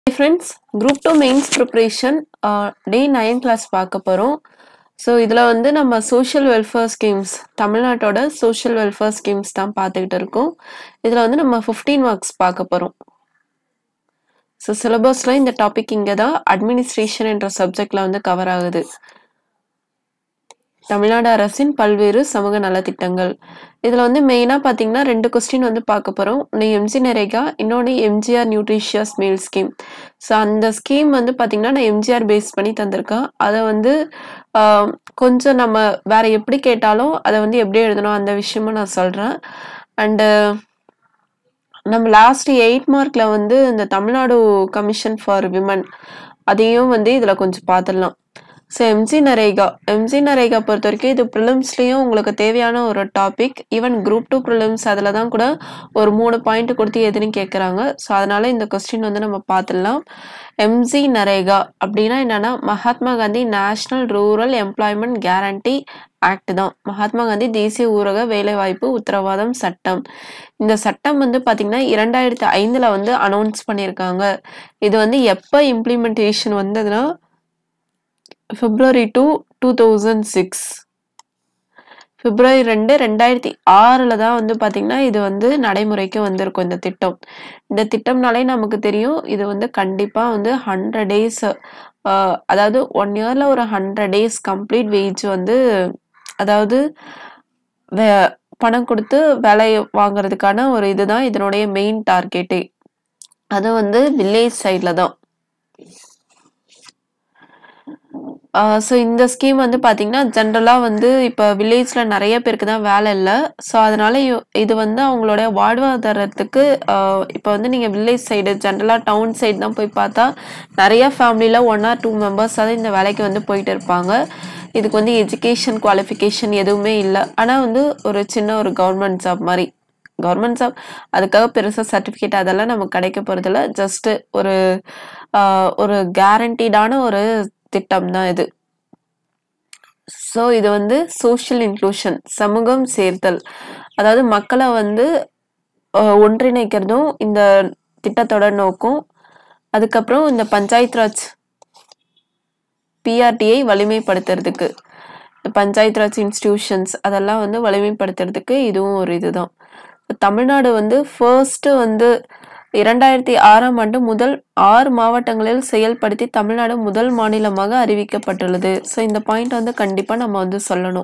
Friends group two mains preparation day nine class பார்க்க போகிறோம் so இதில் வந்து நம்ம சோஷியல் வெல்ஃபேர் ஸ்கீம்ஸ் தமிழ்நாட்டோட சோஷியல் வெல்ஃபேர் ஸ்கீம்ஸ் தான் பார்த்துக்கிட்டு இருக்கோம் இதில் வந்து நம்ம ஃபிஃப்டீன் மார்க்ஸ் பார்க்க போகிறோம் ஸோ சிலபஸில் இந்த டாபிக் இங்கே தான் அட்மினிஸ்ட்ரேஷன் என்ற சப்ஜெக்டில் வந்து கவர் ஆகுது தமிழ்நாடு அரசின் பல்வேறு சமூக நலத்திட்டங்கள் இதில் வந்து மெயினாக பார்த்தீங்கன்னா ரெண்டு கொஸ்டின் வந்து பார்க்க போகிறோம் ஒன்று எம்ஜி நரேகா இன்னொன்று MGR nutritious meal scheme so அந்த ஸ்கீம் வந்து பார்த்தீங்கன்னா நான் எம்ஜிஆர் பேஸ் பண்ணி தந்திருக்கேன் அதை வந்து ஆஹ், கொஞ்சம் நம்ம வேற எப்படி கேட்டாலும் அதை வந்து எப்படி எழுதணும் அந்த விஷயமும் நான் சொல்கிறேன் அண்டு நம்ம லாஸ்ட் எயிட் மார்க்ல வந்து இந்த தமிழ்நாடு கமிஷன் ஃபார் விமன் அதையும் வந்து இதில் கொஞ்சம் பார்த்துடலாம் so MG NREGA MG NREGA பொறுத்த வரைக்கும் இது ப்ரிலிம்ஸ்லேயும் உங்களுக்கு தேவையான ஒரு topic even group two prelims அதில் தான் கூட ஒரு மூணு பாயிண்ட் கொடுத்து எதுன்னு கேட்குறாங்க ஸோ அதனால இந்த கொஸ்டின் வந்து நம்ம பார்த்துடலாம் எம்ஜி நரேகா அப்படின்னா என்னன்னா Mahatma Gandhi national rural employment guarantee act தான் மகாத்மா காந்தி தேசிய ஊரக வேலைவாய்ப்பு உத்தரவாதம் சட்டம் இந்த சட்டம் வந்து பாத்தீங்கன்னா இரண்டாயிரத்தி ஐந்துல வந்து அனௌன்ஸ் பண்ணியிருக்காங்க இது வந்து எப்போ இம்ப்ளிமெண்டேஷன் வந்ததுன்னா February two two thousand six February ரெண்டு ரெண்டாயிரத்தி ஆறில் தான் வந்து பார்த்திங்கன்னா இது வந்து நடைமுறைக்கு வந்திருக்கும் இந்த திட்டம் இந்த திட்டம்னாலே நமக்கு தெரியும் இது வந்து கண்டிப்பாக வந்து ஹண்ட்ரட் டேஸ் அதாவது ஒன் இயரில் ஒரு ஹண்ட்ரட் டேஸ் கம்ப்ளீட் வேஜ் வந்து அதாவது வே பணம் கொடுத்து வேலை வாங்குறதுக்கான ஒரு இதுதான் இதனுடைய மெயின் டார்கெட்டே அது வந்து வில்லேஜ் சைடில் தான் ஸோ இந்த ஸ்கீம் வந்து பார்த்தீங்கன்னா ஜென்ரலாக வந்து இப்போ வில்லேஜில் நிறைய பேருக்கு தான் வேலை இல்லை ஸோ அதனால இ- இது வந்து அவங்களோட வாழ்வாதாரத்துக்கு இப்போ வந்து நீங்கள் வில்லேஜ் சைடு ஜென்ரலாக டவுன் சைடு தான் போய் பார்த்தா நிறைய ஃபேமிலியில் ஒன் ஆர் டூ மெம்பர்ஸ் தான் இந்த வேலைக்கு வந்து போயிட்டு இருப்பாங்க இதுக்கு வந்து எஜுகேஷன் குவாலிஃபிகேஷன் எதுவுமே இல்லை ஆனால் வந்து ஒரு சின்ன ஒரு கவர்மெண்ட் ஜாப் மாதிரி கவர்மெண்ட் ஜாப் அதுக்காக பெருசாக சர்டிஃபிகேட் அதெல்லாம் நமக்கு கிடைக்க போகிறதில்ல ஜஸ்ட்டு ஒரு ஆஹ், ஒரு கேரண்டீடான ஒரு திட்டம் தான் இது ஸோ இது வந்து சோஷியல் இன்க்ளூஷன் சமூகம் சேர்த்தல் அதாவது மக்களை வந்து ஆஹ், ஒன்றிணைக்கிறதும் இந்த திட்டத்தோட நோக்கம் அதுக்கப்புறம் இந்த பஞ்சாயத் ராஜ் பிஆர்டியை வலிமைப்படுத்துறதுக்கு இந்த பஞ்சாயத் ராஜ் இன்ஸ்டிடியூஷன்ஸ் அதெல்லாம் வந்து வலிமைப்படுத்துறதுக்கு இதுவும் ஒரு இதுதான் தமிழ்நாடு வந்து ஃபர்ஸ்ட் வந்து இரண்டாயிரத்தி ஆறாம் ஆண்டு முதல் ஆறு மாவட்டங்களில் செயல்படுத்தி தமிழ்நாடு முதல் மாநிலமாக அறிவிக்கப்பட்டுள்ளது ஸோ இந்த பாயிண்ட் வந்து கண்டிப்பா நம்ம வந்து சொல்லணும்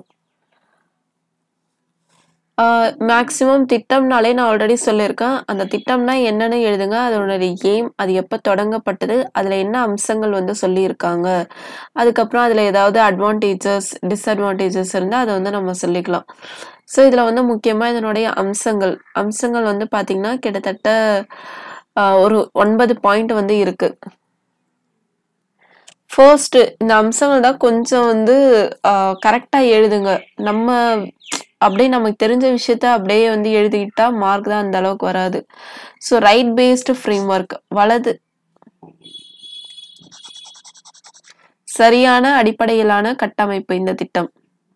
மேக்சிமம் திட்டம்னாலே நான் ஆல்ரெடி சொல்லியிருக்கேன் அந்த திட்டம்னா என்னன்னு எழுதுங்க அதோட எய்ம் அது எப்போ தொடங்கப்பட்டது அதில் என்ன அம்சங்கள் வந்து சொல்லியிருக்காங்க அதுக்கப்புறம் அதில் ஏதாவது அட்வான்டேஜஸ் டிஸ்அட்வான்டேஜஸ் இருந்தால் அதை வந்து நம்ம சொல்லிக்கலாம் ஸோ இதில் வந்து முக்கியமாக இதனுடைய அம்சங்கள் அம்சங்கள் வந்து பார்த்திங்கன்னா கிட்டத்தட்ட ஆஹ், ஒரு ஒன்பது பாயிண்ட் வந்து இருக்கு ஃபர்ஸ்ட் இந்த அம்சங்கள் தான் கொஞ்சம் வந்து கரெக்டாக எழுதுங்க நம்ம அப்படியே நமக்கு தெரிஞ்ச விஷயத்த அப்படியே வந்து எழுதிக்கிட்டா மார்க் தான் அந்த அளவுக்கு வராது so right based framework வலது சரியான அடிப்படையிலான கட்டமைப்பு இந்த திட்டம்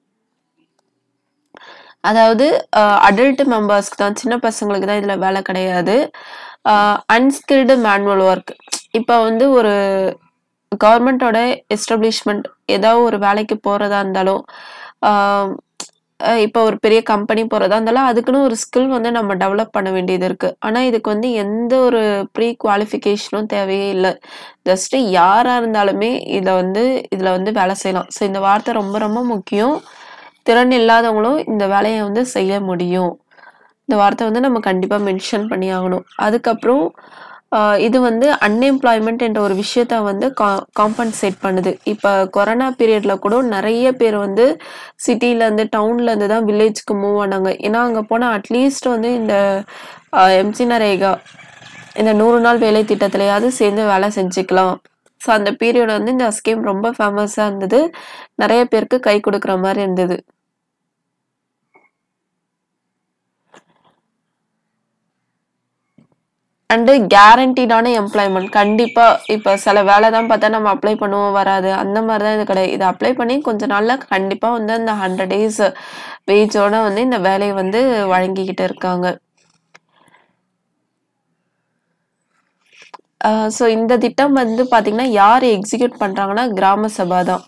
அதாவது அடல்ட் மெம்பர்ஸ்க்கு தான் சின்ன பசங்களுக்கு தான் இதில் வேலை கிடையாது அன்ஸ்கில்டு மேனுவல் ஒர்க் இப்போ வந்து ஒரு கவர்மெண்ட்டோட எஸ்டாப்ளிஷ்மெண்ட் ஏதோ ஒரு வேலைக்கு போகிறதா இருந்தாலும் ஆஹ் அஹ் இப்போ ஒரு பெரிய கம்பெனி போகிறதா இருந்தாலும் அதுக்குன்னு ஒரு ஸ்கில் வந்து நம்ம டெவலப் பண்ண வேண்டியது இருக்குது ஆனால் இதுக்கு வந்து எந்த ஒரு ப்ரீ குவாலிஃபிகேஷனும் தேவையே இல்லை ஜஸ்ட்டு யாராக இருந்தாலுமே இதை வந்து இதில் வந்து வேலை செய்யலாம் ஸோ இந்த வார்த்தை ரொம்ப ரொம்ப முக்கியம் திறன் இல்லாதவங்களும் இந்த வேலையை வந்து செய்ய முடியும் இந்த வார்த்தை வந்து நம்ம கண்டிப்பாக மென்ஷன் பண்ணி ஆகணும் அதுக்கப்புறம் ஆஹ் இது வந்து அன்எம்ப்ளாய்மெண்ட் என்ற ஒரு விஷயத்த வந்து கா காம்பன்சேட் பண்ணுது இப்போ கொரோனா பீரியட்ல கூட நிறைய பேர் வந்து சிட்டிலேருந்து டவுன்லேருந்து தான் வில்லேஜ்க்கு மூவ் ஆனாங்க ஏன்னா அங்கே போனால் அட்லீஸ்ட் வந்து இந்த எம்சி நரேகா இந்த நூறு நாள் வேலை திட்டத்திலையாவது சேர்ந்து வேலை செஞ்சுக்கலாம் ஸோ அந்த பீரியட் வந்து இந்த ஸ்கீம் ரொம்ப ஃபேமஸாக இருந்தது நிறைய பேருக்கு கை கொடுக்குற மாதிரி இருந்தது அண்டு கேரண்டீடான எம்ப்ளாய்மெண்ட் கண்டிப்பாக இப்போ சில வேலை தான் பார்த்தா நம்ம அப்ளை பண்ணுவோம் வராது அந்த மாதிரி தான் இது கிடையாது இதை அப்ளை பண்ணி கொஞ்ச நாளில் கண்டிப்பாக வந்து அந்த ஹண்ட்ரட் டேஸ் வேஜோட வந்து இந்த வேலையை வந்து வழங்கிக்கிட்டு இருக்காங்க ஸோ இந்த திட்டம் வந்து பார்த்தீங்கன்னா யார் எக்ஸிக்யூட் பண்ணுறாங்கன்னா கிராம சபா தான்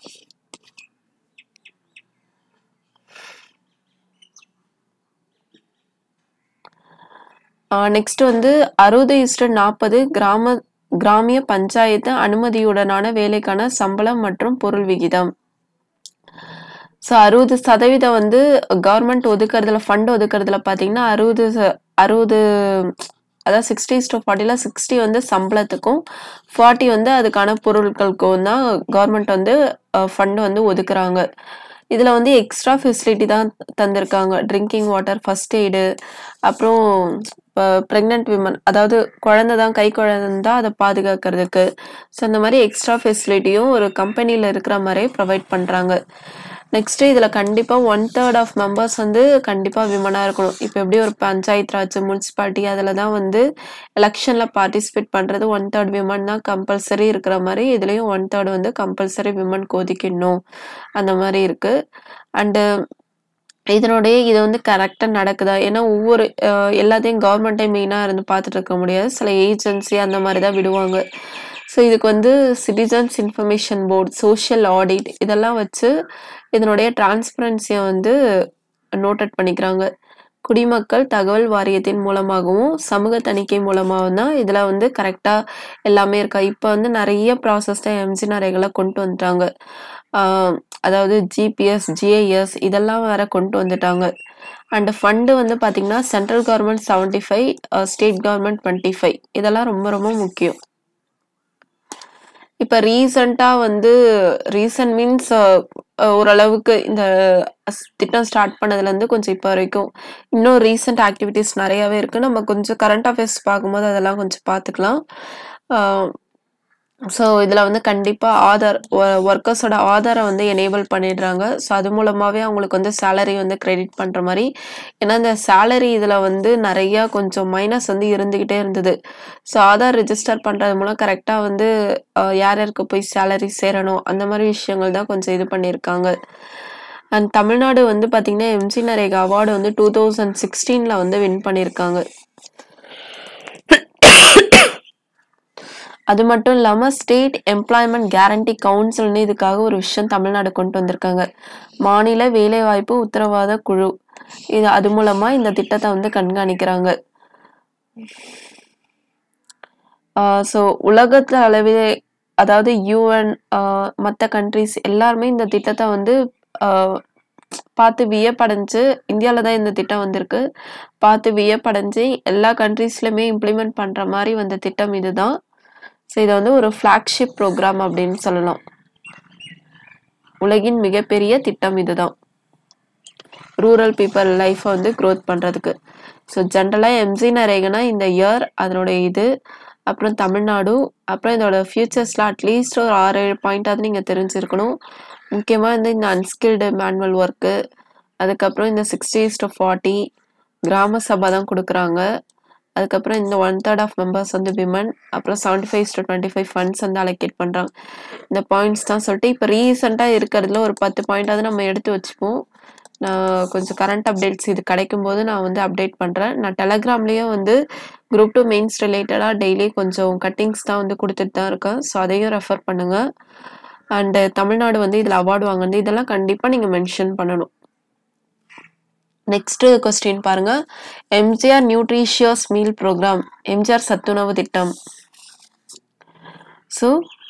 நெக்ஸ்ட் வந்து அறுபது இஸ்டு நாற்பது கிராம கிராமிய பஞ்சாயத்து அனுமதியுடனான வேலைக்கான சம்பளம் மற்றும் பொருள் விகிதம் ஸோ அறுபது சதவீதம் வந்து கவர்மெண்ட் ஒதுக்குறதுல ஃபண்ட் ஒதுக்குறதுல பார்த்தீங்கன்னா அறுபது அறுபது அதாவது சிக்ஸ்டி டு ஃபார்ட்டியில் சிக்ஸ்டி வந்து சம்பளத்துக்கும் ஃபார்ட்டி வந்து அதுக்கான பொருட்களுக்கும் தான் கவர்மெண்ட் வந்து ஃபண்டு வந்து ஒதுக்குறாங்க இதில் வந்து எக்ஸ்ட்ரா ஃபெசிலிட்டி தான் தந்திருக்காங்க ட்ரிங்கிங் வாட்டர் ஃபஸ்ட் எய்டு அப்புறம் ப்ரெக்னென்ட் விமன் அதாவது குழந்தை தான் கை குழந்தை தான் அதை பாதுகாக்கிறதுக்கு ஸோ அந்த மாதிரி எக்ஸ்ட்ரா ஃபெசிலிட்டியும் ஒரு கம்பெனியில் இருக்கிற மாதிரியே ப்ரொவைட் பண்ணுறாங்க நெக்ஸ்ட்டு இதில் கண்டிப்பாக ஒன் தேர்ட் ஆஃப் மெம்பர்ஸ் வந்து கண்டிப்பாக விமனாக இருக்கணும் இப்போ எப்படி ஒரு பஞ்சாயத்து ராஜ் முனிசிபாலிட்டி அதில் தான் வந்து எலெக்ஷனில் பார்ட்டிசிபேட் பண்ணுறது ஒன் தேர்ட் விமன் தான் கம்பல்சரி இருக்கிற மாதிரி இதுலேயும் ஒன் தேர்ட் வந்து கம்பல்சரி விமன் ஒதுக்கிடணும் அந்த மாதிரி இருக்குது அண்டு இதனுடைய இது வந்து கரெக்டாக நடக்குதா ஏன்னா ஒவ்வொரு எல்லாத்தையும் கவர்மெண்ட்டே மெயினாக இருந்து பார்த்துட்டு இருக்க முடியாது சில ஏஜென்சி அந்த மாதிரி தான் விடுவாங்க ஸோ இதுக்கு வந்து citizens information board social audit இதெல்லாம் வச்சு இதனுடைய டிரான்ஸ்பரன்சியை வந்து நோட்டட் பண்ணிக்கிறாங்க குடிமக்கள் தகவல் வாரியத்தின் மூலமாகவும் சமூக தணிக்கை மூலமாகவும் தான் இதில் வந்து கரெக்டாக எல்லாமே இருக்கா இப்போ வந்து நிறைய ப்ராசஸ் தான் எம்ஜி நிறைகளை கொண்டு வந்துட்டாங்க அதாவது ஜிபிஎஸ் ஜிஐஎஸ் இதெல்லாம் வேற கொண்டு வந்துட்டாங்க அண்ட் ஃபண்டு வந்து பார்த்திங்கன்னா central government seventy five state government twenty five இதெல்லாம் ரொம்ப ரொம்ப முக்கியம் இப்போ ரீசண்டாக வந்து ரீசன்ட் மீன்ஸ் ஓரளவுக்கு இந்த திட்டம் ஸ்டார்ட் பண்ணதுலேருந்து கொஞ்சம் இப்போ வரைக்கும் இன்னும் ரீசெண்ட் ஆக்டிவிட்டீஸ் நிறையாவே இருக்குது நம்ம கொஞ்சம் கரண்ட் அஃபேர்ஸ் பார்க்கும்போது அதெல்லாம் கொஞ்சம் பார்த்துக்கலாம் ஸோ இதில் வந்து கண்டிப்பாக ஆதார் ஒர்க்கர்ஸோட ஆதாரை வந்து எனேபிள் பண்ணிடுறாங்க ஸோ அது மூலமாகவே அவங்களுக்கு வந்து சேலரி வந்து கிரெடிட் பண்ணுற மாதிரி ஏன்னா இந்த சேலரி இதில் வந்து நிறையா கொஞ்சம் மைனஸ் வந்து இருந்துக்கிட்டே இருந்தது ஸோ ஆதார் ரிஜிஸ்டர் பண்ணுறது மூலம் கரெக்டாக வந்து யார் யாருக்கு போய் சேலரி சேரணும் அந்த மாதிரி விஷயங்கள் தான் கொஞ்சம் இது பண்ணியிருக்காங்க அண்ட் தமிழ்நாடு வந்து பார்த்திங்கன்னா எம்ஜி நரேகா அவார்டு வந்து டூ தௌசண்ட் சிக்ஸ்டீனில் வந்து வின் பண்ணியிருக்காங்க அது மட்டும் இல்லாமல் ஸ்டேட் எம்ப்ளாய்மெண்ட் கேரண்டி கவுன்சில்னு இதுக்காக ஒரு விஷயம் தமிழ்நாடு கொண்டு வந்திருக்காங்க மாநில வேலைவாய்ப்பு உத்தரவாத குழு இது அது மூலமா இந்த திட்டத்தை வந்து கண்காணிக்கிறாங்க ஸோ உலகத்து அளவிலே அதாவது யூஎன் மற்ற கண்ட்ரிஸ் எல்லாருமே இந்த திட்டத்தை வந்து பார்த்து வியப்படைஞ்சு இந்தியாவில் தான் இந்த திட்டம் வந்திருக்கு பார்த்து வியப்படைஞ்சு எல்லா கண்ட்ரீஸ்லையுமே இம்ப்ளிமெண்ட் பண்ணுற மாதிரி வந்த திட்டம் இதுதான் ஸோ இதை வந்து ஒரு ஃப்ளாக்ஷிப் ப்ரோக்ராம் அப்படின்னு சொல்லலாம் உலகின் மிகப்பெரிய திட்டம் இதுதான் ரூரல் பீப்புள் லைஃப்பை வந்து க்ரோத் பண்ணுறதுக்கு ஸோ ஜென்ரலாக எம்ஜி நரேகனா இந்த இயர் அதனுடைய இது அப்புறம் தமிழ்நாடு அப்புறம் இதோட ஃபியூச்சர்ஸில் அட்லீஸ்ட் ஒரு ஆறு ஏழு பாயிண்டாவது நீங்கள் தெரிஞ்சிருக்கணும் முக்கியமாக வந்து இந்த அன்ஸ்கில்டு மேனுவல் ஒர்க்கு அதுக்கப்புறம் இந்த சிக்ஸ்டீஸ் டு ஃபார்ட்டி கிராம சபா தான் கொடுக்குறாங்க அதுக்கப்புறம் இந்த ஒன் தேர்ட் ஆஃப் மெம்பர்ஸ் வந்து விமன் அப்புறம் seventy five to twenty five funds வந்து அலோகேட் பண்ணுறாங்க இந்த பாயிண்ட்ஸ் தான் சொல்லிட்டு இப்போ ரீசெண்டாக இருக்கிறதுல ஒரு பத்து பாயிண்டாவது நம்ம எடுத்து வச்சுப்போம் நான் கொஞ்சம் கரண்ட் அப்டேட்ஸ் இது கிடைக்கும் போது நான் வந்து அப்டேட் பண்ணுறேன் நான் டெலகிராம்லேயும் வந்து குரூப் டூ மெயின்ஸ் ரிலேட்டடாக டெய்லி கொஞ்சம் கட்டிங்ஸ் தான் வந்து கொடுத்துட்டு தான் இருக்கேன் ஸோ அதையும் ரெஃபர் பண்ணுங்கள் அண்டு தமிழ்நாடு வந்து இதில் அவார்டு வாங்கினது இதெல்லாம் கண்டிப்பாக நீங்கள் மென்ஷன் பண்ணணும் நெக்ஸ்ட் கொஸ்டின் பாருங்க MGR nutritious meal program MGR சத்துணவு திட்டம் ஸோ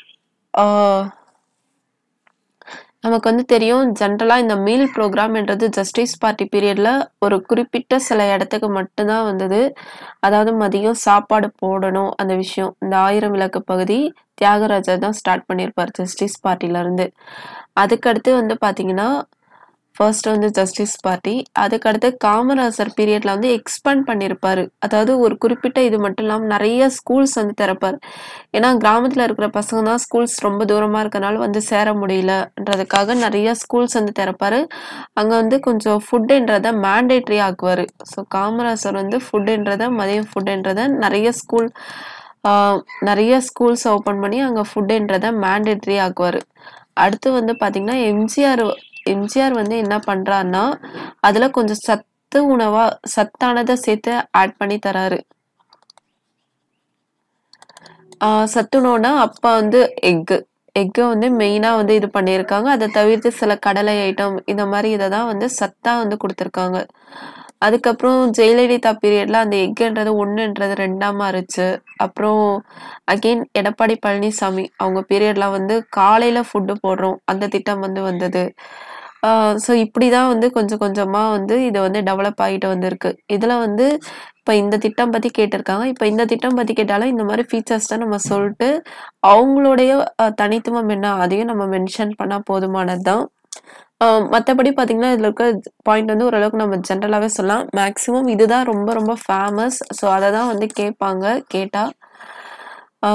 நமக்கு வந்து தெரியும் ஜென்ரலாக இந்த மீல் ப்ரோக்ராம்ன்றது ஜஸ்டிஸ் பார்ட்டி பீரியடில் ஒரு குறிப்பிட்ட சில இடத்துக்கு மட்டும்தான் வந்தது அதாவது மதியம் சாப்பாடு போடணும் அந்த விஷயம் இந்த ஆயிரம் விளக்கு பகுதி தியாகராஜர் தான் ஸ்டார்ட் பண்ணியிருப்பார் ஜஸ்டிஸ் பார்ட்டிலேருந்து அதுக்கடுத்து வந்து பார்த்தீங்கன்னா ஃபர்ஸ்ட் வந்து ஜஸ்டிஸ் பார்ட்டி அதுக்கடுத்து காமராசர் பீரியட்ல வந்து எக்ஸ்பேண்ட் பண்ணியிருப்பாரு அதாவது ஒரு குறிப்பிட்ட இது மட்டும் இல்லாமல் நிறைய ஸ்கூல்ஸ் வந்து திறப்பார் ஏன்னா கிராமத்தில் இருக்கிற பசங்க தான் ஸ்கூல்ஸ் ரொம்ப தூரமாக இருக்கனால வந்து சேர முடியலன்றதுக்காக நிறைய ஸ்கூல்ஸ் வந்து திறப்பாரு அங்கே வந்து கொஞ்சம் ஃபுட்டுன்றதை மேண்டேட்ரி ஆக்குவார் ஸோ காமராசர் வந்து ஃபுட்டுன்றதை மதியம் ஃபுட்டுன்றதை நிறைய ஸ்கூல் நிறைய ஸ்கூல்ஸ் ஓப்பன் பண்ணி அங்கே ஃபுட்டுன்றதை மேண்டேட்ரி ஆக்குவார் அடுத்து வந்து பார்த்திங்கன்னா எம்ஜிஆர் எம்ஜிஆர் வந்து என்ன பண்ணுறாருன்னா அதில் கொஞ்சம் சத்து உணவாக சத்தானதை சேர்த்து ஆட் பண்ணி தராரு ஆ சத்துணவுனா அப்பா வந்து எக்கு. எக்க வந்து மெயினா வந்து இது பண்ணியிருக்காங்க. அத தவிர்த்து சில கடலை ஐட்டம் இந்த மாரி இத தான் வந்து சத்தா வந்து குடுத்துருக்காங்க. அதுக்கப்புறம் ஜெயலலிதா பீரியட்ல அந்த எக்குன்றது 1ன்றது 2ஆ மாறுச்சு. அப்புறம் அகைன் எடப்பாடி பழனிசாமி அவங்க பீரியட்ல வந்து காலையில ஃபுட் போடுறோம். அந்த திட்டம் வந்து வந்தது. ஆ ஸோ இப்படி தான் வந்து கொஞ்சம் கொஞ்சமா வந்து இது வந்து டெவலப் ஆயிட்டு வந்திருக்கு. இதுல வந்து இப்ப இந்த திட்டம் பத்தி கேட்டிருக்காங்க. இப்ப இந்த திட்டம் பத்தி கேட்டாலும் இந்த மாரி ஃபீச்சர்ஸ் தான் நம்ம சொல்ட்டு, அவங்களுடைய அ தனித்துவம் என்ன அதையும் நம்ம மென்ஷன் பண்ணா போதுமானது தான். ஆ மத்தபடி பார்த்தீங்கன்னா, இதுல இருக்க பாயிண்ட் வந்து ஓரளவுக்கு நம்ம ஜென்ரலாவே சொல்லலாம். மேக்ஸிமம் இதுதான் ரொம்ப ரொம்ப ஃபேமஸ். ஸோ அத தான் வந்து கேட்பாங்க கேட்டா. ஆ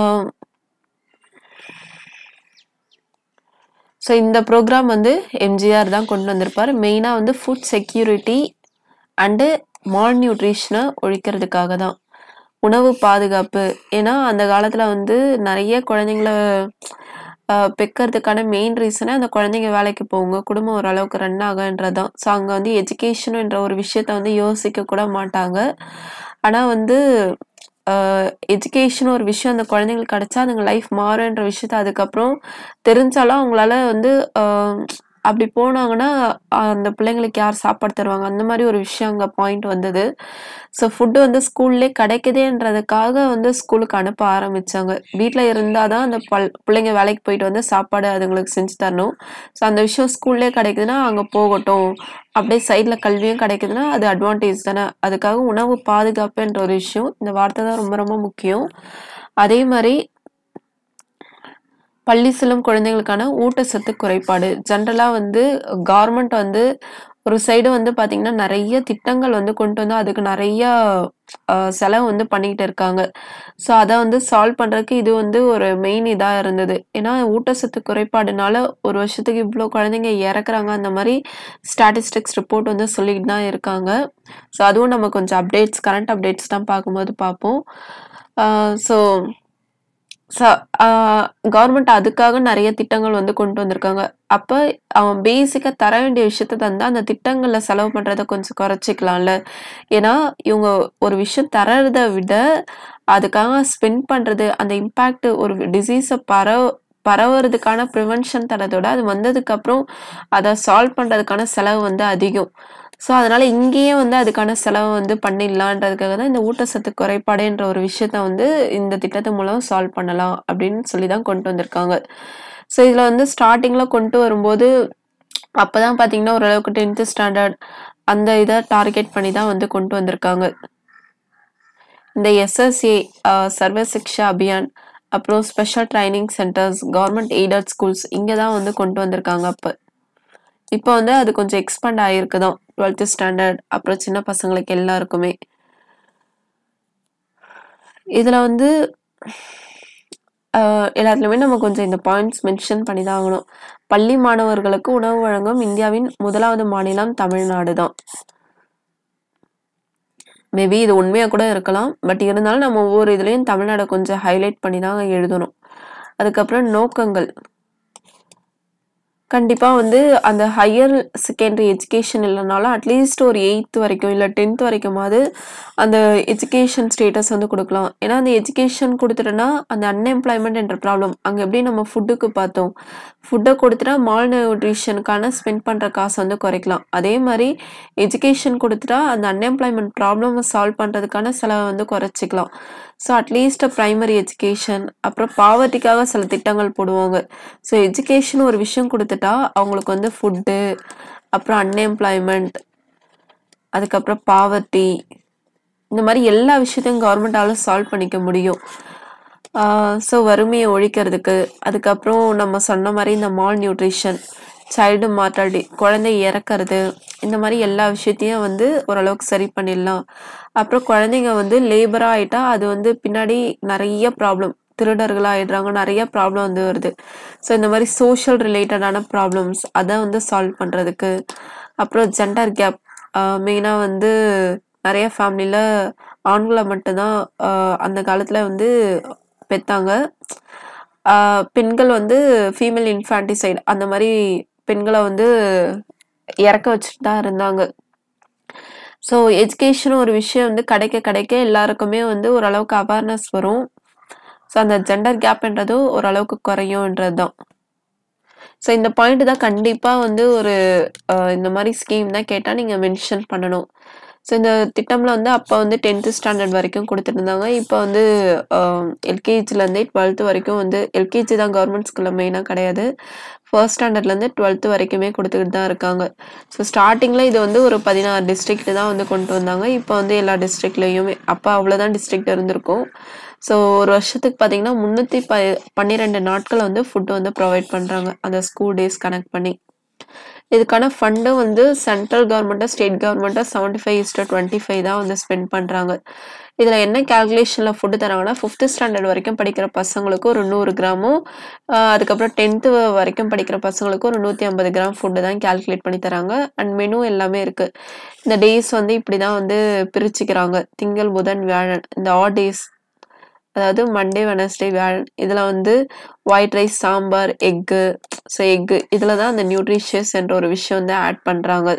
ஸோ இந்த புரோகிராம் வந்து எம்ஜிஆர் தான் கொண்டு வந்திருப்பாரு. மெயினா வந்து ஃபுட் செக்யூரிட்டி அண்டு மால் நியூட்ரிஷன ஒழிக்கிறதுக்காக தான். உணவு பாதுகாப்பு. ஏன்னா, அந்த காலத்துல வந்து நெறைய குழந்தைங்கள அ பெக்கறதுக்கான மெயின் ரீசனே அந்த குழந்தைங்க வேலைக்கு போகுங்க. குடும்பம் ஓரளவுக்கு ரன் ஆகன்றது தான். ஸோ அங்க வந்து எஜுகேஷன்ன்ற ஒரு விஷயத்த வந்து யோசிக்க கூட மாட்டாங்க. ஆனா வந்து அ எஜுகேஷன் ஒரு விஷயம் அந்த குழந்தைங்களுக்கு கிடைச்சா அதுங்க லைஃப் மாறுன்ற விஷயத்த அதுக்கப்புறம் தெரிஞ்சாலும் அவங்களால வந்து அ அப்படி போனாங்கன்னா, அந்த பிள்ளைங்களுக்கு யார் சாப்பாடு தருவாங்க? அந்த மாரி ஒரு விஷயம் அங்க பாயிண்ட் வந்தது. ஸோ ஃபுட் வந்து ஸ்கூல்லயே கிடைக்குதேன்றதுக்காக வந்து ஸ்கூலுக்கு அனுப்ப ஆரம்பிச்சாங்க. வீட்ல இருந்தா தான் அந்த பல் பிள்ளைங்க வேலைக்கு போயிட்டு வந்து சாப்பாடு அதுங்களுக்கு செஞ்சு தரணும். ஸோ அந்த விஷயம் ஸ்கூல்லயே கிடைக்குதுன்னா, அங்க போகட்டும். அப்படியே சைட்ல கல்வியும் கிடைக்குதுன்னா, அது அட்வான்டேஜ் தானே. அதுக்காக உணவு பாதுகாப்புன்ற ஒரு விஷயம். இந்த வார்த்தை தான் ரொம்ப ரொம்ப முக்கியம். அதே மாரி பள்ளி செல்லும் குழந்தைகளுக்கான ஊட்டச்சத்து குறைபாடு. ஜென்ரலா வந்து கவர்மெண்ட் வந்து ஒரு சைடு வந்து பார்த்தீங்கன்னா, நெறைய திட்டங்கள் வந்து கொண்டு வந்து அதுக்கு நெறையா அ செலவு வந்து பண்ணிட்டு இருக்காங்க. ஸோ அத வந்து சால்வ் பண்றதுக்கு இது வந்து ஒரு மெயின் இதா இருந்தது. ஏன்னா ஊட்டச்சத்து குறைபாடுனால ஒரு வருஷத்துக்கு இவ்ளோ குழந்தைங்க இறக்குறாங்க. அந்த மாரி ஸ்டாட்டிஸ்டிக்ஸ் ரிப்போர்ட் வந்து சொல்லிட்டு தான் இருக்காங்க. ஸோ அதுவும் நம்ம கொஞ்சம் அப்டேட்ஸ் கரண்ட் அப்டேட்ஸ் தான் பார்க்கும்போது பார்ப்போம். ஆ ஸோ ச ஆ கவர்மெண்ட் அதுக்காக நெறைய திட்டங்கள் வந்து கொண்டு வந்திருக்காங்க. அப்ப அவன் பேசிக்கா தர வேண்டிய விஷயத்த தந்தா, அந்த திட்டங்கள்ல செலவு பண்றத கொஞ்சம் குறைச்சுக்கலாம்ல. ஏன்னா, இவங்க ஒரு விஷயம் தர்றத விட, அதுக்காக ஸ்பெண்ட் பண்றது, அந்த இம்பாக்ட் ஒரு டிசீஸ பரவ பரவுறதுக்கான பிரிவென்ஷன் தர்றத விட, அது வந்ததுக்கப்புறம் அத சால்வ் பண்றதுக்கான செலவு வந்து அதிகம். ஸோ அதனால இங்கேயே வந்து அதுக்கான செலவ வந்து பண்ணிடலான்றதுக்காக தான் இந்த ஊட்டச்சத்து குறைபாடுன்ற ஒரு விஷயத்த வந்து இந்த திட்டத்து மூலம் சால்வ் பண்ணலாம் அப்படின்னு சொல்லி தான் கொண்டு வந்திருக்காங்க. ஸோ இதுல வந்து ஸ்டார்ட்டிங்ல கொண்டு வரும்போது, அப்பதான் பார்த்தீங்கன்னா, ஓரளவுக்கு 10த் ஸ்டாண்டர்ட் அந்த இத டார்கெட் பண்ணி தான் வந்து கொண்டு வந்திருக்காங்க. இந்த எஸ்எஸ்ஏ அ சர்வ சிக்ஷா அபியான், அப்புறம் special training centres, government aided schools இங்க தான் வந்து கொண்டு வந்திருக்காங்க அப்ப. இப்ப வந்து அது கொஞ்சம் எக்ஸ்பேண்ட் ஆயிருக்கு தான். 12த் ஸ்டாண்டர்ட் அப்புறம் சின்ன பசங்களுக்கு எல்லாருக்குமே. இதுல வந்து அ எல்லாத்துலயுமே நம்ம கொஞ்சம் இந்த பாயிண்ட்ஸ் மென்ஷன் பண்ணி தான் ஆகணும். பள்ளி மாணவர்களுக்கு உணவு வழங்கும் இந்தியாவின் 1வது மாநிலம் தமிழ்நாடு தான். மேபி இது உண்மையா கூட இருக்கலாம். பட் இருந்தாலும் நம்ம ஒவ்வொரு இதுலயும் தமிழ்நாட கொஞ்சம் ஹைலைட் பண்ணி தான் எழுதணும். அதுக்கப்புறம் நோக்கங்கள். கண்டிப்பா வந்து அந்த ஹையர் செகண்டரி எஜுகேஷன் இல்லனாலும் அட்லீஸ்ட் ஒரு 8த் வரைக்கும், இல்ல 10த் வரைக்குமாவது அந்த எஜுகேஷன் ஸ்டேட்டஸ் வந்து குடுக்கலாம். ஏன்னா அந்த எஜுகேஷன் குடுத்துட்டோம்னா, அந்த அன்எம்ப்ளாய்மென்ட் என்ற ப்ராப்ளம் அங்க எப்படி நம்ம ஃபுட்டுக்கு பார்த்தோம். ஃபுட்ட குடுத்துட்டா மால் நியூட்ரிஷனுக்கான ஸ்பெண்ட் பண்ற காச வந்து குறைக்கலாம். அதே மாரி எஜுகேஷன் குடுத்துட்டா அந்த அன்எம்ப்ளாய்மென்ட் ப்ராப்ளம சால்வ் பண்றதுக்கான செலவ வந்து குறைச்சுக்கலாம். ஸோ அட்லீஸ்ட் பிரைமரி எஜுகேஷன், அப்புறம் பாவர்ட்டிக்காக சில திட்டங்கள் போடுவாங்க. ஸோ எஜுகேஷன் ஒரு விஷயம் குடுத்துட்டா, அவங்களுக்கு வந்து ஃபுட்டு, அப்புறம் அன்எம்ப்ளாய்மென்ட், அதுக்கப்புறம் பாவர்ட்டி இந்த மாரி எல்லா விஷயத்தையும் கவர்மெண்ட்டால சால்வ் பண்ணிக்க முடியும். ஆ ஸோ வறுமைய ஒழிக்கிறதுக்கு, அதுக்கப்புறம் நம்ம சொன்ன மாரி இந்த மால் நியூட்ரிஷன், சைல்டு மார்ட்டாலிட்டி குழந்தை இறக்கறது, இந்த மாரி எல்லா விஷயத்தையும் வந்து ஓரளவுக்கு சரி பண்ணிடலாம். அப்புறம் குழந்தைங்க வந்து லேபரா ஆயிட்டா, அது வந்து பின்னாடி நெறைய ப்ராப்ளம் திருடர்களா ஆயிடுறாங்க. நெறைய ப்ராப்ளம் வந்து வருது. ஸோ இந்த மாரி சோஷியல் ரிலேட்டடான ப்ராப்ளம்ஸ் அத வந்து சால்வ் பண்றதுக்கு, அப்புறம் ஜெண்டர் கேப் அ மெயினா வந்து நெறைய ஃபேமிலில ஆண்கள மட்டும் தான் அ அந்த காலத்துல வந்து பெத்தாங்க. ஆ பெண்கள் வந்து ஃபீமேல் இன்ஃபான்டிசைட் அந்த மாரி பெண்கள வந்து இறக்க வச்சுட்டு தான் இருந்தாங்க. ஸோ எஜுகேஷன் ஒரு விஷயம் வந்து கிடைக்க கிடைக்க எல்லாருக்குமே வந்து ஓரளவுக்கு அவேர்னஸ் வரும். ஸோ அந்த ஜெண்டர் கேப்ன்றது ஓரளவுக்கு குறையும்ன்றது தான் ஸோ இந்த பாயிண்ட் தான் கண்டிப்பாக வந்து ஒரு அஹ், இந்த மாதிரி ஸ்கீம் தான் கேட்டால் நீங்கள் மென்ஷன் பண்ணணும் ஸோ இந்த திட்டம்ல வந்து அப்போ வந்து டென்த்து ஸ்டாண்டர்ட் வரைக்கும் கொடுத்துட்டு இருந்தாங்க இப்போ வந்து எல்கேஜிலேருந்தே டுவெல்த்து வரைக்கும் வந்து எல்கேஜி தான் கவர்மெண்ட் ஸ்கூலில் மெயினாக கிடையாது ஃபர்ஸ்ட் ஸ்டாண்டர்ட்லேருந்து டுவெல்த்து வரைக்குமே கொடுத்துக்கிட்டு தான் இருக்காங்க ஸோ ஸ்டார்டிங்கில் இது வந்து ஒரு பதினாறு டிஸ்ட்ரிக்ட் தான் வந்து கொண்டு வந்தாங்க இப்போ வந்து எல்லா டிஸ்ட்ரிக்ட்லேயுமே அப்போ அவ்வளோதான் டிஸ்ட்ரிக்ட் இருந்திருக்கும் ஸோ ஒரு வருஷத்துக்கு பார்த்தீங்கன்னா முந்நூற்றி ப பன்னிரெண்டு நாட்கள் வந்து ஃபுட்டு வந்து ப்ரொவைட் பண்ணுறாங்க அந்த ஸ்கூல் டேஸ் கனெக்ட் பண்ணி இதுக்கான ஃபண்டும் வந்து சென்ட்ரல் கவர்மெண்ட்டாக ஸ்டேட் கவர்மெண்ட்டாக seventy five is to twenty five தான் வந்து ஸ்பெண்ட் பண்ணுறாங்க இதில் என்ன கேல்குலேஷனில் ஃபுட்டு தராங்கன்னா ஃபிஃப்த்து ஸ்டாண்டர்ட் வரைக்கும் படிக்கிற பசங்களுக்கு ஒரு நூறு கிராமும் ஆஹ் அதுக்கப்புறம் டென்த்து வரைக்கும் படிக்கிற பசங்களுக்கு ஒரு நூற்றி ஐம்பது கிராம் ஃபுட்டு தான் கேல்குலேட் பண்ணி தராங்க அண்ட் மெனு எல்லாமே இருக்குது இந்த டேஸ் வந்து இப்படி தான் வந்து பிரிச்சுக்கிறாங்க திங்கள் புதன் வியாழன் இந்த ஆட் டேஸ் அதாவது மண்டே வெனஸ்டே வியாழன் இதில் வந்து white rice sambar egg so egg இதில் தான் அந்த நியூட்ரிஷியஸ் என்ற ஒரு விஷயம் வந்து ஆட் பண்ணுறாங்க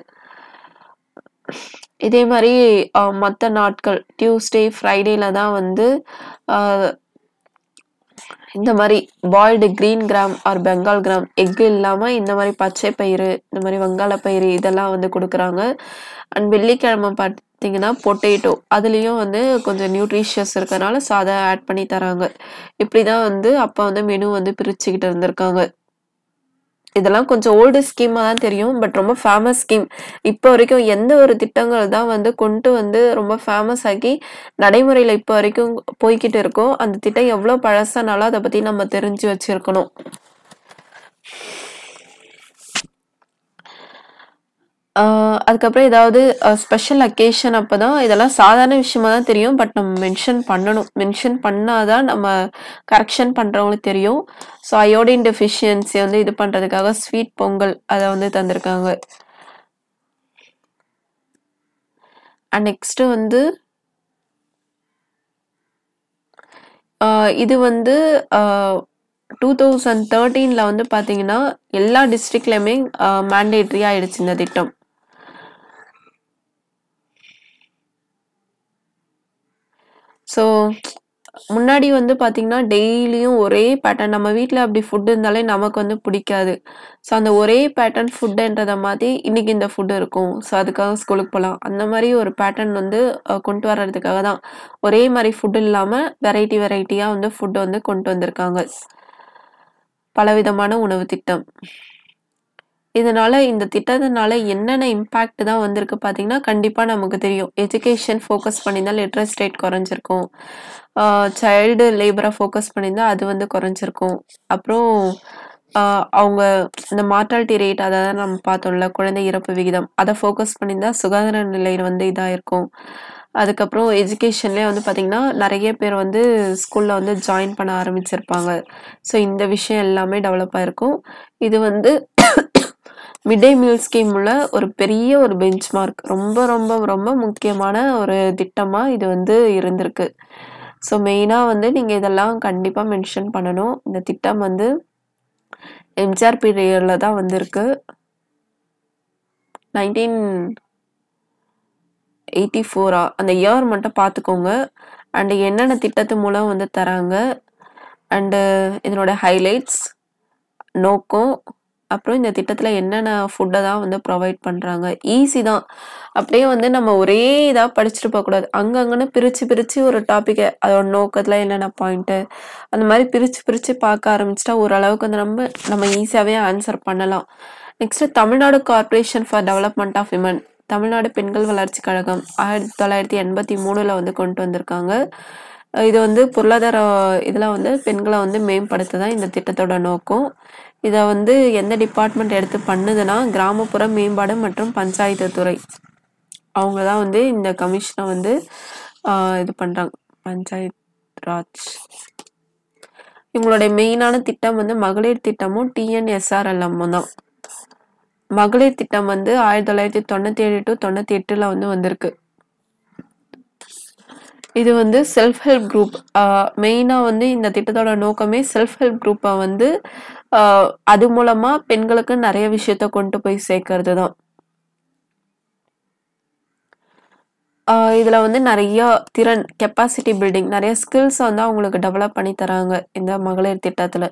இதே மாதிரி மற்ற நாட்கள் டியூஸ்டே ஃப்ரைடேல தான் வந்து ஆஹ், இந்த மாதிரி boiled green gram or Bengal gram egg இல்லாமல் இந்த மாதிரி பச்சை பயிறு இந்த மாதிரி வங்காள பயிறு இதெல்லாம் வந்து கொடுக்குறாங்க அண்ட் வெள்ளிக்கிழமை பார்த்தீங்கன்னா பொட்டேட்டோ அதுலேயும் வந்து கொஞ்சம் நியூட்ரிஷியஸ் இருக்கறனால ஸோ அதை ஆட் பண்ணி தராங்க இப்படி தான் வந்து அப்போ வந்து மெனு வந்து பிரிச்சுக்கிட்டு இருந்திருக்காங்க இதெல்லாம் கொஞ்சம் ஓல்டு ஸ்கீமாக தான் தெரியும் பட் ரொம்ப ஃபேமஸ் ஸ்கீம் இப்போ வரைக்கும் எந்த ஒரு திட்டங்கள் தான் வந்து கொண்டு வந்து ரொம்ப ஃபேமஸ் ஆக்கி நடைமுறையில் இப்போ வரைக்கும் போய்க்கிட்டு இருக்கோ அந்த திட்டம் எவ்வளோ பழசானாலும் அதை பற்றி நம்ம தெரிஞ்சு வச்சிருக்கணும் ஆஹ் அதுக்கப்புறம் ஏதாவது ஸ்பெஷல் அக்கேஷன் அப்போ தான் இதெல்லாம் சாதாரண விஷயமா தான் தெரியும் பட் நம்ம மென்ஷன் பண்ணணும் மென்ஷன் பண்ணாதான் நம்ம கரெக்ஷன் பண்ணுறவங்களுக்கு தெரியும் ஸோ அயோடின் டெஃபிஷியன்சி வந்து இது பண்ணுறதுக்காக ஸ்வீட் பொங்கல் அதை வந்து தந்திருக்காங்க அண்ட் நெக்ஸ்ட் வந்து ஆஹ் இது வந்து டூ தௌசண்ட் தேர்ட்டீனில் வந்து பார்த்தீங்கன்னா எல்லா டிஸ்ட்ரிக்ட்லையுமே மேண்டேட்ரி ஆயிடுச்சு இந்த திட்டம் ஸோ முன்னாடி வந்து பார்த்தீங்கன்னா டெய்லியும் ஒரே பேட்டர்ன் நம்ம வீட்டில் அப்படி ஃபுட் இருந்தாலே நமக்கு வந்து பிடிக்காது ஸோ அந்த ஒரே பேட்டர்ன் ஃபுட்டுன்றத மாதிரி இன்னைக்கு இந்த ஃபுட் இருக்கும் ஸோ அதுக்காக ஸ்கூலுக்கு போகலாம் அந்த மாதிரி ஒரு பேட்டர்ன் வந்து அஹ், கொண்டு வர்றதுக்காக தான் ஒரே மாதிரி ஃபுட் இல்லாமல் வெரைட்டி வெரைட்டியாக வந்து ஃபுட் வந்து கொண்டு வந்திருக்காங்க பலவிதமான உணவு திட்டம் இதனால இந்த திட்டத்தினால என்னென்ன இம்பேக்ட் தான் வந்திருக்கு பார்த்தீங்கன்னா கண்டிப்பாக நமக்கு தெரியும் எஜுகேஷன் ஃபோக்கஸ் பண்ணியிருந்தா லிட்ரஸ் ரேட் குறைஞ்சிருக்கும் சைல்டு லேபரை ஃபோக்கஸ் பண்ணியிருந்தா அது வந்து குறைஞ்சிருக்கும் அப்புறம் ஆஹ் அவங்க இந்த மார்டாலிட்டி ரேட் அதை தான் நம்ம பார்த்தோம்ல குழந்தை இறப்பு விகிதம் அதை ஃபோக்கஸ் பண்ணியிருந்தா சுகாதார நிலை வந்து இதாக இருக்கும் அதுக்கப்புறம் எஜுகேஷன்லேயே வந்து பார்த்திங்கன்னா நிறைய பேர் வந்து ஸ்கூலில் வந்து ஜாயின் பண்ண ஆரம்பிச்சிருப்பாங்க ஸோ இந்த விஷயம் எல்லாமே டெவலப் ஆயிருக்கும் இது வந்து மிட் டே மீல் ஸ்கீம் உள்ள ஒரு பெரிய ஒரு பெஞ்ச் மார்க் ரொம்ப ரொம்ப ரொம்ப முக்கியமான ஒரு திட்டமாக இது வந்து இருந்திருக்கு ஸோ மெயினாக வந்து நீங்கள் இதெல்லாம் கண்டிப்பாக மென்ஷன் பண்ணணும் இந்த திட்டம் வந்து எம்ஜிஆர் பீரியடில் தான் வந்திருக்கு நைன்டீன் எயிட்டி ஃபோரா அந்த இயர் மட்டும் பார்த்துக்கோங்க அண்டு என்னென்ன திட்டத்து மூலம் வந்து தராங்க அண்டு இதனோட ஹைலைட்ஸ் நோக்கம் அப்புறம் இந்த திட்டத்தில் என்னென்ன ஃபுட்டை தான் வந்து ப்ரொவைட் பண்ணுறாங்க ஈஸி தான் அப்படியே வந்து நம்ம ஒரே இதாக படிச்சுட்டு போகக்கூடாது அங்கங்கன்னு பிரித்து பிரித்து ஒரு டாப்பிக்கை அதோட நோக்கத்தில் என்னென்ன பாயிண்ட்டு அந்த மாதிரி பிரித்து பிரித்து பார்க்க ஆரம்பிச்சிட்டா ஓரளவுக்கு வந்து நம்ம நம்ம ஈஸியாகவே ஆன்சர் பண்ணலாம் next Tamil Nadu corporation for development of women Tamil Nadu பெண்கள் வளர்ச்சி கழகம் ஆயிரத்தி தொள்ளாயிரத்தி எண்பத்தி மூணில் வந்து கொண்டு வந்திருக்காங்க அஹ் இது வந்து பொருளாதார இதில் வந்து பெண்களை வந்து மேம்படுத்த தான் இந்த திட்டத்தோட நோக்கம் இதை வந்து எந்த டிபார்ட்மெண்ட் எடுத்து பண்ணுதுன்னா கிராமப்புற மேம்பாடு மற்றும் பஞ்சாயத்து துறை அவங்க தான் வந்து இந்த கமிஷனை வந்து ஆஹ் இது பண்ணுறாங்க பஞ்சாயத் ராஜ் இவங்களுடைய மெயினான திட்டம் வந்து மகளிர் திட்டமும் டிஎன்எஸ்ஆர்எல்எம்மும் தான் மகளிர் திட்டம் வந்து ஆயிரத்தி தொள்ளாயிரத்தி தொண்ணூற்றி ஏழு டு தொண்ணூற்றி எட்டில் வந்து வந்திருக்கு இது வந்து செல்ஃப் ஹெல்ப் குரூப் மெயினாக வந்து இந்த திட்டத்தோட நோக்கமே செல்ஃப் ஹெல்ப் குரூப்பை வந்து ஆஹ் அது மூலமாக பெண்களுக்கு நிறைய விஷயத்த கொண்டு போய் சேர்க்கறது தான் ஆ இதுல வந்து நெறைய திறன், கெப்பாசிட்டி பில்டிங் நெறைய ஸ்கில்ஸ வந்து அவங்களுக்கு டெவலப் பண்ணி தராங்க, இந்த மகளிர் திட்டத்துல.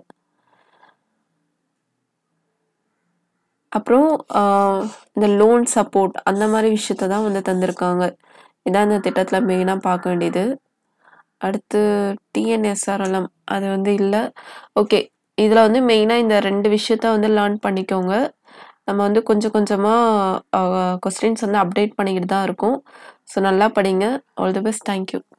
அப்புறம் ஆ இந்த லோன் சப்போர்ட் அந்த மாரி விஷயத்த தான் வந்து தந்திருக்காங்க. இதான் இந்த திட்டத்துல மெயினா பார்க்க வேண்டியது. அடுத்து டிஎன்எஸ்ஆர்எல்எம் அது வந்து இல்ல. ஓகே. இதுல வந்து மெயினா இந்த 2 விஷயத்த வந்து லேர்ன் பண்ணிக்கோங்க. நம்ம வந்து கொஞ்சம் கொஞ்சமா அ கொஸ்டின்ஸ் வந்து அப்டேட் பண்ணிக்கிட்டு தான் இருக்கோம். ஸோ நல்லா படிங்க. All the best. Thank you.